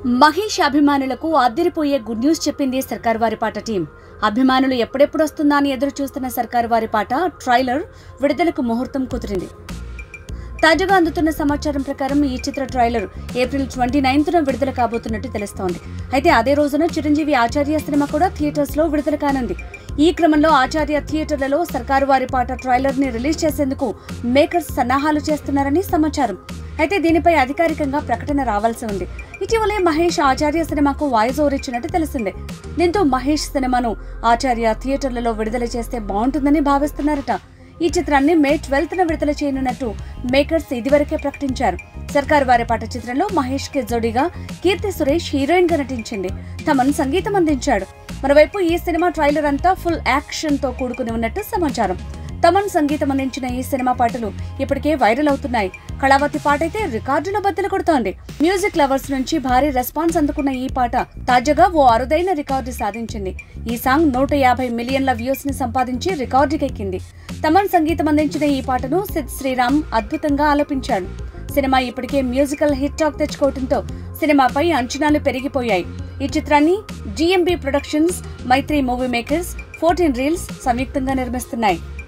మహేష్ అభిమానులకు అద్దరిపోయే good news చెప్పింది సర్కార్ వారి పాట టీం అభిమానులు ఎప్పుడెప్పుడు వస్తుందా అని ఎదురు చూస్తున్న సర్కార్ వారి పాట ట్రైలర్ విడుదలకు ముహూర్తం కుదిరింది తాజాగా అందుతున్న సమాచారం ప్రకారం ఈ చిత్ర ట్రైలర్ ఏప్రిల్ ట్వంటీ నైన్త్న విడుదల కాబోతున్నట్టు తెలుస్తోంది అయితే అదే రోజున చిరంజీవి ఆచార్య సినిమా కూడా థియేటర్స్ లో విడుదల కానుంది ఈ క్రమంలో ఆచార్య థియేటర్లలో సర్కారు వారి పాట ట్రైలర్ ని రిలీజ్ చేసేందుకు మేకర్స్ సన్నాహాలు చేస్తున్నారని సమాచారం అయితే దీనిపై అధికారికంగా ప్రకటన రావాల్సి ఉంది ఇటీవలే మహేష్ ఆచార్య సినిమాకు వాయిస్ ఓవర్ ఇచ్చినట్టు తెలిసిందే దీంతో మహేష్ సినిమాను ఆచార్య థియేటర్లలో విడుదల చేస్తే బాగుంటుందని భావిస్తున్నారట ఈ చిత్రాన్ని మే ట్వెల్త్ న విడుదల చేయనున్నట్టు మేకర్స్ ఇదివరకే ప్రకటించారు సర్కార్ వారి పాట చిత్రంలో మహేష్ కి జోడీగా కీర్తి సురేష్ హీరోయిన్ గా నటించింది తమన్ సంగీతం అందించాడు మరోవైపు ఈ సినిమా ట్రైలర్ అంతా ఫుల్ యాక్షన్ తో కూడుకుని ఉన్నట్టు సమాచారం తమన్ సంగీతం అందించిన ఈ సినిమా పాటలు ఇప్పటికే వైరల్ అవుతున్నాయి కళావతి పాట అయితే రికార్డుల బద్దలు కొడుతోంది మ్యూజిక్ లవర్స్ నుంచి భారీ రెస్పాన్స్ అందుకున్న ఈ పాట తాజాగా ఓ అరుదైన రికార్డు సాధించింది ఈ సాంగ్ నూట యాభై మిలియన్ల వ్యూస్ ని సంపాదించి రికార్డుకెక్కింది తమన్ సంగీతం అందించిన ఈ పాటను సిద్ శ్రీరామ్ అద్భుతంగా ఆలపించాడు సినిమా ఇప్పటికే మ్యూజికల్ హిట్ టాక్ తెచ్చుకోవడంతో సినిమాపై అంచనాలు పెరిగిపోయాయి ఈ చిత్రాన్ని GMB productions Mythri movie makers fourteen reels సంయుక్తంగా నిర్మిస్తున్నాయి